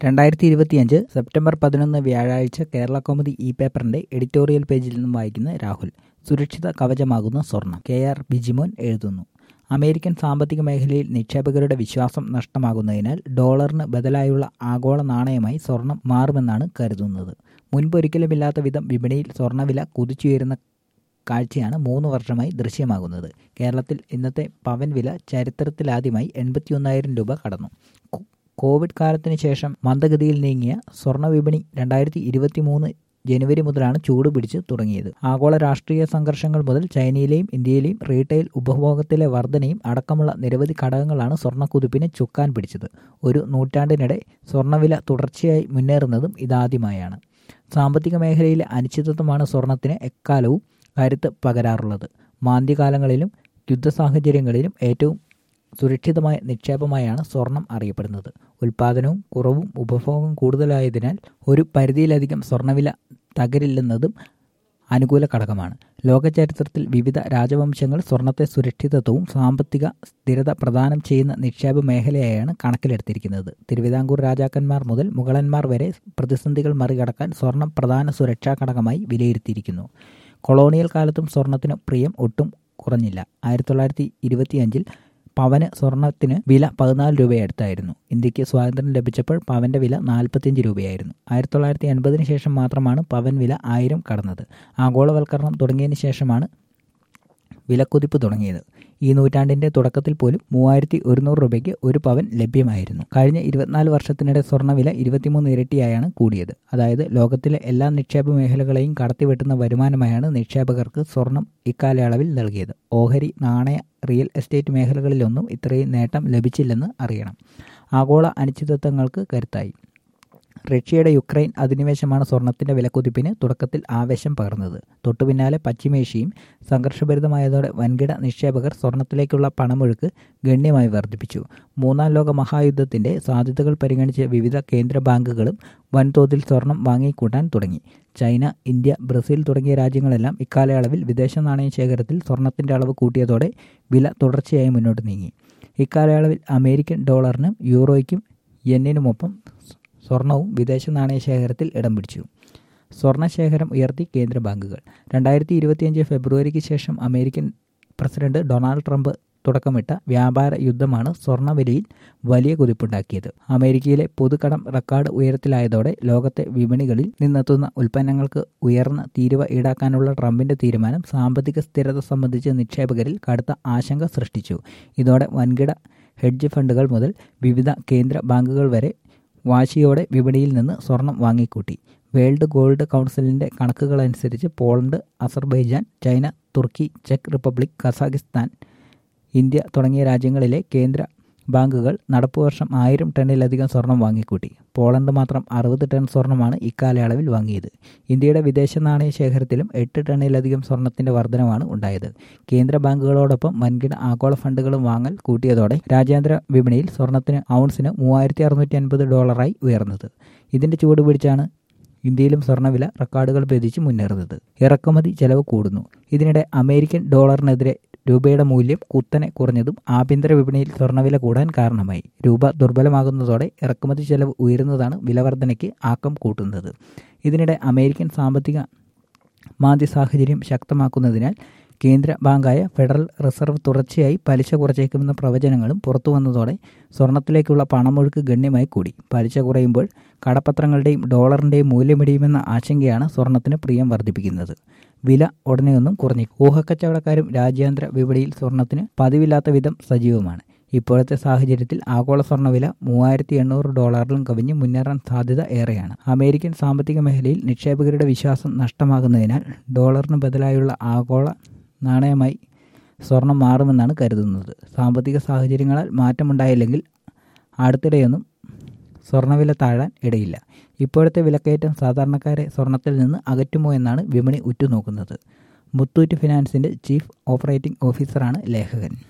രണ്ടായിരത്തി ഇരുപത്തിയഞ്ച് സെപ്റ്റംബർ പതിനൊന്ന് വ്യാഴാഴ്ച കേരള കൗമുദി ഇ പേപ്പറിന്റെ എഡിറ്റോറിയൽ പേജിൽ നിന്നും വായിക്കുന്ന രാഹുൽ സുരക്ഷിത കവചമാകുന്ന സ്വർണം കെ ആർ ബിജിമോൻ എഴുതുന്നു അമേരിക്കൻ സാമ്പത്തിക മേഖലയിൽ നിക്ഷേപകരുടെ വിശ്വാസം നഷ്ടമാകുന്നതിനാൽ ഡോളറിന് ബദലായുള്ള ആഗോള നാണയമായി സ്വർണം മാറുമെന്നാണ് കരുതുന്നത് മുൻപൊരിക്കലുമില്ലാത്ത വിധം വിപണിയിൽ സ്വർണ്ണവില കുതിച്ചുയരുന്ന കാഴ്ചയാണ് മൂന്ന് വർഷമായി ദൃശ്യമാകുന്നത് കേരളത്തിൽ ഇന്നത്തെ പവൻ വില ചരിത്രത്തിലാദ്യമായി എൺപത്തിയൊന്നായിരം രൂപ കടന്നു കോവിഡ് കാലത്തിന് ശേഷം മന്ദഗതിയിൽ നീങ്ങിയ സ്വർണ്ണ വിപണി രണ്ടായിരത്തി ഇരുപത്തി മൂന്ന് ജനുവരി മുതലാണ് ചൂട് പിടിച്ച് തുടങ്ങിയത് ആഗോള രാഷ്ട്രീയ സംഘർഷങ്ങൾ മുതൽ ചൈനയിലെയും ഇന്ത്യയിലെയും റീറ്റെയിൽ ഉപഭോഗത്തിലെ വർധനയും അടക്കമുള്ള നിരവധി ഘടകങ്ങളാണ് സ്വർണ്ണക്കുതിപ്പിനെ ചുക്കാൻ പിടിച്ചത് ഒരു നൂറ്റാണ്ടിനിടെ സ്വർണ്ണവില തുടർച്ചയായി മുന്നേറുന്നതും ഇതാദ്യമായാണ് സാമ്പത്തിക മേഖലയിലെ അനിശ്ചിതത്വമാണ് സ്വർണത്തിന് എക്കാലവും കരുത്ത് പകരാറുള്ളത് മാന്ദ്യകാലങ്ങളിലും യുദ്ധ സാഹചര്യങ്ങളിലും ഏറ്റവും സുരക്ഷിതമായ നിക്ഷേപമായാണ് സ്വർണം അറിയപ്പെടുന്നത് ഉൽപാദനവും കുറവും ഉപഭോഗം കൂടുതലായതിനാൽ ഒരു പരിധിയിലധികം സ്വർണ്ണവില തകരില്ലെന്നതും അനുകൂല ഘടകമാണ് ലോക ചരിത്രത്തിൽ വിവിധ രാജവംശങ്ങൾ സ്വർണത്തെ സുരക്ഷിതത്വവും സാമ്പത്തിക സ്ഥിരത പ്രദാനം ചെയ്യുന്ന നിക്ഷേപ മേഖലയായാണ് കണക്കിലെടുത്തിരിക്കുന്നത് തിരുവിതാംകൂർ രാജാക്കന്മാർ മുതൽ മുഗളന്മാർ വരെ പ്രതിസന്ധികൾ മറികടക്കാൻ സ്വർണം പ്രധാന സുരക്ഷാ ഘടകമായി വിലയിരുത്തിയിരിക്കുന്നു കൊളോണിയൽ കാലത്തും സ്വർണത്തിന് പ്രിയം ഒട്ടും കുറഞ്ഞില്ല ആയിരത്തി തൊള്ളായിരത്തി ഇരുപത്തിയഞ്ചിൽ പവന് സ്വർണത്തിന് വില പതിനാല് രൂപയടുത്തായിരുന്നു ഇന്ത്യക്ക് സ്വാതന്ത്ര്യം ലഭിച്ചപ്പോൾ പവന്റെ വില നാൽപ്പത്തിയഞ്ച് രൂപയായിരുന്നു ആയിരത്തി തൊള്ളായിരത്തി എൺപതിന് ശേഷം മാത്രമാണ് പവൻ വില ആയിരം കടന്നത് ആഗോളവൽക്കരണം തുടങ്ങിയതിന് ശേഷമാണ് വിലക്കുതിപ്പ് തുടങ്ങിയത് ഈ നൂറ്റാണ്ടിന്റെ തുടക്കത്തിൽ പോലും മൂവായിരത്തി ഒരുന്നൂറ് രൂപയ്ക്ക് ഒരു പവൻ ലഭ്യമായിരുന്നു കഴിഞ്ഞ ഇരുപത്തിനാല് വർഷത്തിനിടെ സ്വർണ്ണവില ഇരുപത്തിമൂന്ന് ഇരട്ടിയായാണ് കൂടിയത് അതായത് ലോകത്തിലെ എല്ലാ നിക്ഷേപ മേഖലകളെയും കടത്തിവെട്ടുന്ന വരുമാനമായാണ് നിക്ഷേപകർക്ക് സ്വർണം ഇക്കാലയളവിൽ നൽകിയത് ഓഹരി നാണയ റിയൽ എസ്റ്റേറ്റ് മേഖലകളിലൊന്നും ഇത്രയും നേട്ടം ലഭിച്ചില്ലെന്ന് അറിയണം ആഗോള അനിശ്ചിതത്വങ്ങൾക്ക് കരുത്തായി റഷ്യയുടെ യുക്രൈൻ അധിനിവേശമാണ് സ്വർണത്തിന്റെ വിലക്കുതിപ്പിന് തുടക്കത്തിൽ ആവേശം പകർന്നത് തൊട്ടുപിന്നാലെ പശ്ചിമേഷ്യയും സംഘർഷഭരിതമായതോടെ വൻകിട നിക്ഷേപകർ സ്വർണത്തിലേക്കുള്ള പണമൊഴുക്ക് ഗണ്യമായി വർദ്ധിപ്പിച്ചു മൂന്നാം ലോക മഹായുദ്ധത്തിന്റെ സാധ്യതകൾ പരിഗണിച്ച് വിവിധ കേന്ദ്ര ബാങ്കുകളും വൻതോതിൽ സ്വർണം വാങ്ങിക്കൂട്ടാൻ തുടങ്ങി ചൈന ഇന്ത്യ ബ്രസീൽ തുടങ്ങിയ രാജ്യങ്ങളെല്ലാം ഇക്കാലയളവിൽ വിദേശ നാണയ ശേഖരത്തിൽ സ്വർണത്തിന്റെ അളവ് കൂട്ടിയതോടെ വില തുടർച്ചയായി മുന്നോട്ട് നീങ്ങി ഇക്കാലയളവിൽ അമേരിക്കൻ ഡോളറിനും യൂറോയ്ക്കും യെന്നിനുമൊപ്പം സ്വർണവും വിദേശ നാണയ ശേഖരത്തിൽ ഇടം പിടിച്ചു സ്വർണ്ണ ശേഖരം ഉയർത്തി കേന്ദ്ര ബാങ്കുകൾ രണ്ടായിരത്തി ഇരുപത്തിയഞ്ച് ഫെബ്രുവരിക്ക് ശേഷം അമേരിക്കൻ പ്രസിഡന്റ് ഡൊണാൾഡ് ട്രംപ് തുടക്കമിട്ട വ്യാപാര യുദ്ധമാണ് സ്വർണ്ണവിലയിൽ വലിയ കുതിപ്പുണ്ടാക്കിയത് അമേരിക്കയിലെ പൊതുകടം റെക്കോർഡ് ഉയരത്തിലായതോടെ ലോകത്തെ വിപണികളിൽ നിന്നെത്തുന്ന ഉൽപ്പന്നങ്ങൾക്ക് ഉയർന്ന തീരുവ ഈടാക്കാനുള്ള ട്രംപിന്റെ തീരുമാനം സാമ്പത്തിക സ്ഥിരത സംബന്ധിച്ച് നിക്ഷേപകരിൽ കടുത്ത ആശങ്ക സൃഷ്ടിച്ചു ഇതോടെ വൻകിട ഹെഡ്ജ് ഫണ്ടുകൾ മുതൽ വിവിധ കേന്ദ്ര ബാങ്കുകൾ വരെ വാശിയോടെ വിപണിയിൽ നിന്ന് സ്വർണം വാങ്ങിക്കൂട്ടി വേൾഡ് ഗോൾഡ് കൗൺസിലിന്റെ കണക്കുകളനുസരിച്ച് പോളണ്ട് അസർബൈജാൻ ചൈന തുർക്കി ചെക്ക് റിപ്പബ്ലിക് കസാഖിസ്ഥാൻ ഇന്ത്യ തുടങ്ങിയ രാജ്യങ്ങളിലെ കേന്ദ്ര ബാങ്കുകൾ നടപ്പുവർഷം ആയിരം ടണ്ണിലധികം സ്വർണം വാങ്ങിക്കൂട്ടി പോളണ്ട് മാത്രം അറുപത് ടൺ സ്വർണമാണ് ഇക്കാലയളവിൽ വാങ്ങിയത് ഇന്ത്യയുടെ വിദേശ നാണയ ശേഖരത്തിലും എട്ട് ടണ്ണിലധികം സ്വർണത്തിന്റെ വർധനമാണ് ഉണ്ടായത് കേന്ദ്ര ബാങ്കുകളോടൊപ്പം വൻകിട ആഗോള ഫണ്ടുകളും വാങ്ങൽ കൂട്ടിയതോടെ രാജ്യാന്തര വിപണിയിൽ സ്വർണത്തിന് ഔൺസിന് മൂവായിരത്തി അറുന്നൂറ്റി അൻപത് ഡോളറായി ഉയർന്നത് ഇതിന്റെ ചൂട് പിടിച്ചാണ് ഇന്ത്യയിലും സ്വർണ്ണവില റെക്കോർഡുകൾ ഭേദിച്ച് മുന്നേറുന്നത് ഇറക്കുമതി ചെലവ് കൂടുന്നു ഇതിനിടെ അമേരിക്കൻ ഡോളറിനെതിരെ രൂപയുടെ മൂല്യം കുത്തനെ കുറഞ്ഞതും ആഭ്യന്തര വിപണിയിൽ സ്വർണ്ണവില കൂടാൻ കാരണമായി രൂപ ദുർബലമാകുന്നതോടെ ഇറക്കുമതി ചെലവ് ഉയരുന്നതാണ് വിലവർധനയ്ക്ക് ആക്കം കൂട്ടുന്നത് ഇതിനിടെ അമേരിക്കൻ സാമ്പത്തിക മാന്ദ്യ സാഹചര്യം ശക്തമാക്കുന്നതിനാൽ കേന്ദ്ര ബാങ്കായ ഫെഡറൽ റിസർവ് തുടർച്ചയായി പലിശ കുറച്ചേക്കുമെന്ന പ്രവചനങ്ങളും പുറത്തു വന്നതോടെ സ്വർണത്തിലേക്കുള്ള പണമൊഴുക്ക് ഗണ്യമായി കൂടി പലിശ കുറയുമ്പോൾ കടപ്പത്രങ്ങളുടെയും ഡോളറിന്റെയും മൂല്യമിടിയുമെന്ന ആശങ്കയാണ് സ്വർണത്തിന് പ്രിയം വർദ്ധിപ്പിക്കുന്നത് വില ഉടനെയൊന്നും കുറഞ്ഞു ഊഹക്കച്ചവടക്കാരും രാജ്യാന്തര വിപണിയിൽ സ്വർണത്തിന് പതിവില്ലാത്ത വിധം സജീവമാണ് ഇപ്പോഴത്തെ സാഹചര്യത്തിൽ ആഗോള സ്വർണ്ണവില മൂവായിരത്തി എണ്ണൂറ് ഡോളറിലും കവിഞ്ഞ് മുന്നേറാൻ സാധ്യത ഏറെയാണ് അമേരിക്കൻ സാമ്പത്തിക മേഖലയിൽ നിക്ഷേപകരുടെ വിശ്വാസം നഷ്ടമാകുന്നതിനാൽ ഡോളറിന് ബദലായുള്ള ആഗോള നാണയമായി സ്വർണം മാറുമെന്നാണ് കരുതുന്നത് സാമ്പത്തിക സാഹചര്യങ്ങളാൽ മാറ്റമുണ്ടായില്ലെങ്കിൽ അടുത്തിടെയൊന്നും സ്വർണ്ണവില താഴാൻ ഇടയില്ല ഇപ്പോഴത്തെ വിലക്കയറ്റം സാധാരണക്കാരെ സ്വർണത്തിൽ നിന്ന് അകറ്റുമോ എന്നാണ് വിപണി ഉറ്റുനോക്കുന്നത് മുത്തൂറ്റ് ഫിനാൻസിന്റെ ചീഫ് ഓപ്പറേറ്റിംഗ് ഓഫീസറാണ് ലേഖകൻ